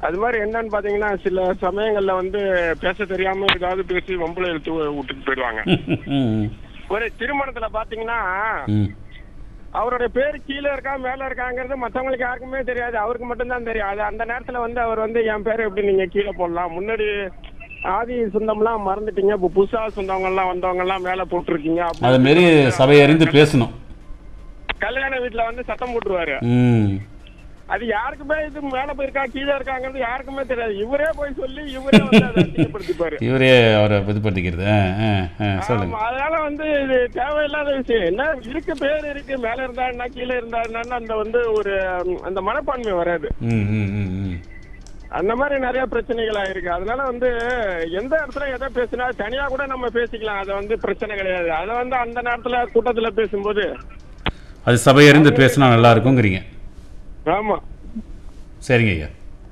அது மாதிரி என்னன்னு பாத்தீங்கன்னா சில சமயங்கள்ல வந்து பேச தெரியாம ஏதாவது பேசி வம்புல இழுத்து விட்டுட்டு போயிடுவாங்க ம் ஒரு திருமணத்துல பாத்தீங்கன்னா ம் அவருடைய பேர் கீழே இருக்கா மேல இருக்காங்கிறது மத்தவங்களுக்கு யாருக்குமே தெரியாது அவருக்கு மட்டும்தான் தெரியும் அது அந்த நேரத்துல வந்து அவர் வந்து என் பேரை எப்படி நீங்க கீழே போடலாம் முன்னாடி ஆதி சொந்தம்லாம் மறந்துட்டீங்க இப்போ புதுசா சொந்தவங்க எல்லாம் வந்தவங்க எல்லாம் மேல போட்டிருக்கீங்க அப்படி அது மாரி சபை அறிந்து பேசணும் கல்யாண வீட்டுல வந்து சத்தம் போட்டுருவாரு ம் அது யாருக்குமே இது மேல போயிருக்கா கீழே இருக்காங்கிறது யாருக்குமே தெரியாது இவரே போய் சொல்லி இவரே வந்து அதை அசிங்கப்படுத்திப்பாரு இவரே அவரை இது பண்ணிக்கிறது ஆ ஆ ஆ சொல்லுங்க ஆமா, அதனால வந்து இது தேவையில்லாத விஷயம் என்ன இருக்கு பேர் இருக்கு மேல இருந்தாருன்னா கீழே இருந்தாருன்னா அந்த வந்து ஒரு ம், அந்த மனப்பான்மை வராது ம் ம் ம் ம் அந்த மாதிரி நிறைய பிரச்சனைகள் ஆயிருக்கு அதனால வந்து எந்த இடத்துல எதை பேசினா தனியா கூட நம்ம பேசிக்கலாம் அது வந்து பிரச்சனை கிடையாது அதை வந்து அந்த நேரத்துல கூட்டத்துல பேசும்போது அது சபை அறிந்து பேசினா நல்லா இருக்குங்கிறீங்க ஆமா சரிங்க ஐயா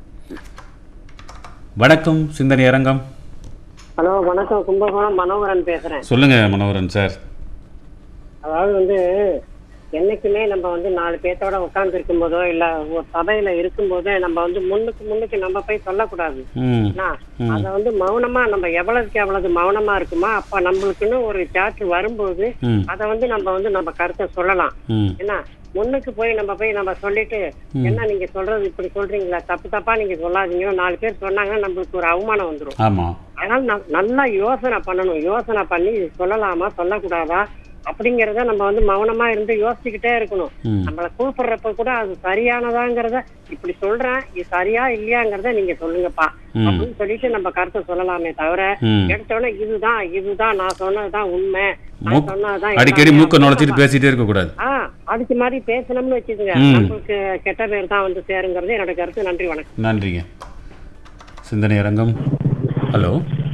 வணக்கம் சிந்தனை அரங்கம் ஹலோ வணக்கம் கும்பகோணம் மனோகரன் பேசுறேன் சொல்லுங்க மனோகரன் சார் அதாவது வந்து என்னைக்குமே நம்ம வந்து நாலு பேர்த்தோட உட்கார்ந்து இருக்கும்போதோ இல்ல ஒரு சபையில இருக்கும்போதோ நம்ம வந்து முன்னுக்கு முன்னுக்கு நம்ம போய் சொல்லக்கூடாது ம் என்ன? அத வந்து மௌனமா நம்ம எவ்வளவுக்கு எவ்வளவு மௌனமா இருக்குமோ அப்ப நம்மளுக்குன்னு ஒரு சாட்டு வரும்போது ம் அத வந்து நம்ம வந்து நம்ம கருத்தை சொல்லலாம் ம் என்ன முன்னுக்கு போய் நம்ம போய் நம்ம சொல்லிட்டு என்ன நீங்க சொல்றது இப்படி சொல்றீங்களா தப்பு தப்பா நீங்க சொல்லாதீங்க நாலு பேர் சொன்னாங்கன்னா நம்மளுக்கு ஒரு அவமானம் வந்துரும் ஆமாம் அதனால ந- நல்லா யோசனை பண்ணணும் யோசனை பண்ணி இது சொல்லலாமா சொல்லக்கூடாதா அப்படிங்கறத நம்ம வந்து மௌனமா இருந்து யோசிச்சுக்கிட்டே இருக்கணும் ம் நம்மள கூப்பிடுறப்ப கூட அது சரியானதாங்கிறத இப்படி சொல்றேன் இது சரியா இல்லையாங்கிறத நீங்க சொல்லுங்கப்பா ம். அப்படின்னு சொல்லிட்டு நம்ம கருத்தை சொல்லலாமே தவிர ம் எடுத்தோடனே இதுதான் இதுதான் நான் சொன்னதுதான் உண்மை நான் மூக்- சொன்னதுதான் அடிக்கடி எல்லாமே மூக்க நுழைச்சிட்டு அப்படின்னா பேசிட்டே இருக்கக்கூடாது ஆ அதுக்கு மாதிரி பேசணும்னு வச்சுக்கோங்க ம். நம்மளுக்கு கெட்ட பேர் தான் வந்து சேருங்கிறது என்னோட கருத்து நன்றி வணக்கம் நன்றிங்க சிந்தனை அரங்கம் ஹலோ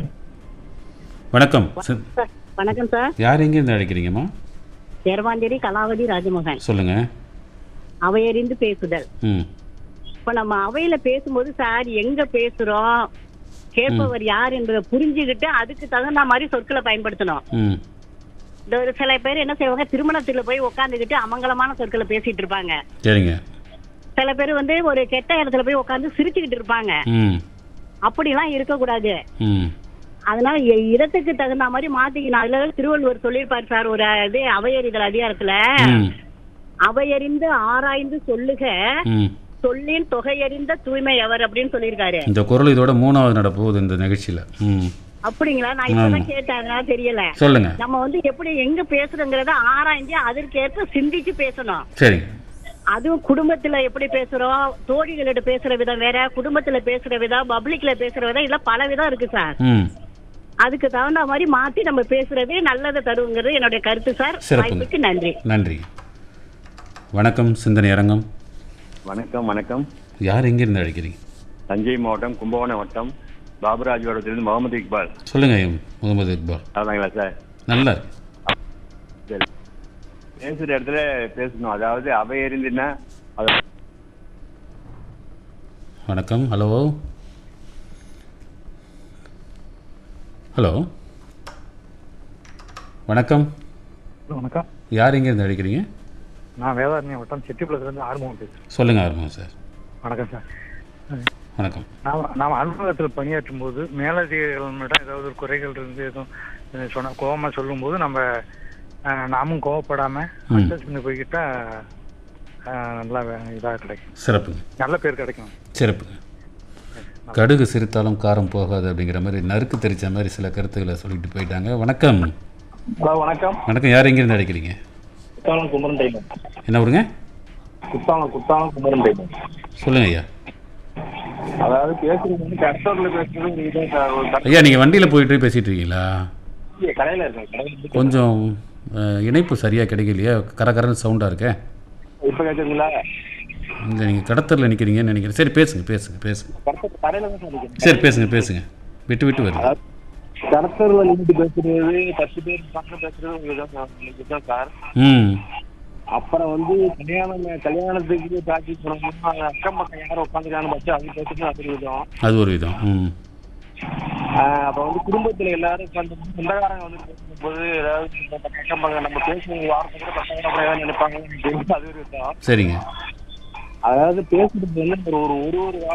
வணக்கம் சி- வணக்கம் சார் யார் எங்கேருந்து அழைக்கிறீங்கம்மா எரவாஞ்சேரி கலாவதி ராஜமோகன் சொல்லுங்க அவையறிந்து பேசுதல் ம் இப்ப நம்ம அவையில பேசும்போது சார் எங்க பேசுறோம் கேட்பவர் யார் என்பதை புரிஞ்சுக்கிட்டு அதுக்கு தகுந்த மாதிரி சொற்களை பயன்படுத்தணும் ம் இந்த ஒரு சில பேர் என்ன செய்வாங்க திருமணத்துல போய் உட்காந்துக்கிட்டு அமங்கலமான சொற்களை பேசிட்டு இருப்பாங்க சரிங்க சில பேர் வந்து ஒரு கெட்ட இடத்துல போய் உட்காந்து சிரிச்சுக்கிட்டு இருப்பாங்க ம் அப்படிலாம் இருக்கக்கூடாது ம் அதனால இ- இடத்துக்கு தகுந்த மாதிரி மாத்திக்கணும் அதுல திருவள்ளுவர் சொல்லியிருப்பாரு சார் ஒரு இது அவையறிதல் அதிகாரத்துல ம் அவையறிந்து ஆராய்ந்து சொல்லுக ம் சொல்லின் தொகையறிந்த தூய்மை அவர் அப்படின்னு சொல்லியிருக்காரு இந்த குரல் இதோட மூணாவது நடப்போகுது இந்த நிகழ்ச்சியில் ம் அப்படிங்களா நான் இப்பதான் கேட்டேன் அதனால தெரியல சொல்லுங்க நம்ம வந்து எப்படி எங்க பேசுறோங்கிறத ஆராய்ஞ்சு அதற்கேற்ப சிந்திச்சு பேசணும் சரிங்க அதுவும் குடும்பத்துல எப்படி பேசுறோம் தோழிகளிட பேசுற விதம் வேற குடும்பத்துல பேசுற விதம் பப்ளிக்ல பேசுற விதம் இல்ல பல விதம் இருக்கு சார் ம் அதுக்கு தகுந்த மாதிரி மாத்தி நம்ம பேசுறது நல்லதை தருங்கிறது என்னுடைய கருத்து சார் சிறப்புங்க. வாய்ப்புக்கு நன்றி நன்றி வணக்கம் சிந்தனை அரங்கம் வணக்கம் வணக்கம் யார் எங்கேருந்து அழைக்கிறீங்க தஞ்சை மாவட்டம் கும்பகோணம் வட்டம் பாபுராஜ் வட்டத்திலிருந்து முகமது இக்பால் சொல்லுங்க முகமது இக்பால் அதாங்களா சார் நல்லா இருக்கு சரி பேசுற இடத்துல பேசணும் அதாவது அவை எறிந்துன்னா அது வணக்கம் ஹலோ ஹலோ வணக்கம் வணக்கம் யார் எங்கேருந்து அழைக்கிறீங்க நான் வேதாரண்யம் வட்டம் செட்டிக்குளத்துலேருந்து ஆறுமுகம் பேசுகிறேன் சொல்லுங்க ஆரம்பம் சார் வணக்கம் சார் வணக்கம் நாம் நாம் அலுவலகத்தில் பணியாற்றும் போது மேலதிகாரிகளிடம் ஏதாவது ஒரு குறைகள் இருந்து எதுவும் அஹ், சொன்ன கோவமாக சொல்லும்போது நம்ம அஹ், நாமும் கோவப்படாமல் ம். அட்ஜஸ்ட் பண்ணி போய்கிட்டா அஹ், நல்லா இதாக கிடைக்கும் சிறப்புங்க நல்ல பேர் கிடைக்கும் சிறப்புங்க கடுகு சிரித்தாலும் காரம் போகாது அப்படிங்கிற மாதிரி நறுக்கு தெரிச்ச மாதிரி சில கருத்துக்களை சொல்லிட்டு போயிட்டாங்க வணக்கம் ஹலோ வணக்கம் வணக்கம் யார் எங்கேருந்து அழைக்கிறீங்க குத்தாலம் குமரன் டைலர் என்ன ஊருங்க குத்தாலம் குத்தாலம் குமரன் டைலர் சொல்லுங்க ஐயா அதாவது பேசுறது வந்து கஸ்டமர்ல பேசுறது இதுதான் சார் ஒரு கடையில ஐயா நீங்கள் வண்டியில் போயிட்டு பேசிட்டு இருக்கீங்களா கடையில இருக்கேன் கடையில இருந்து கொஞ்சம் அஹ், இணைப்பு சரியாக கிடைக்கலையா கரகரன்னு சவுண்டாக இருக்கே இப்ப கேட்குறீங்களா இங்கே நீங்கள் கடத்தரில் நிற்கிறீங்கன்னு நினைக்கிறேன் சரி பேசுங்க பேசுங்க பேசுங்க கடத்தர் கடையில தான் சார் இருக்கேன் சரி பேசுங்க பேசுங்க விட்டு விட்டு வருது அதாவது கடத்தர்ல நின்று பேசுறது பத்து பேர் பக்கம் பேசுறது இதுதான் சார் இதுதான் சார் ம் அப்புறம் வந்து கல்யாணம் கல்யாணத்துக்கு டாக்கி போனோம்னா அக்கம் பக்கம் யாரும் உட்காந்துருக்கான்னு பார்த்து அவங்க பேசுறது அது ஒரு விதம் அது ஒரு விதம் ம் ஆஹ் அப்ப வந்து குடும்பத்துல எல்லாரும் உட்காந்து சொந்தக்காரங்க வந்து பேசும்போது ஏதாவது அக்கம் பக்கம் நம்ம பேசுற வார்த்தை கூட பசங்க ஏதாவது நினைப்பாங்க அது ஒரு விதம் சரிங்க அதாவது பேசுறது வந்து ஒரு ஒரு ஒரு ஒரு வார்த்தை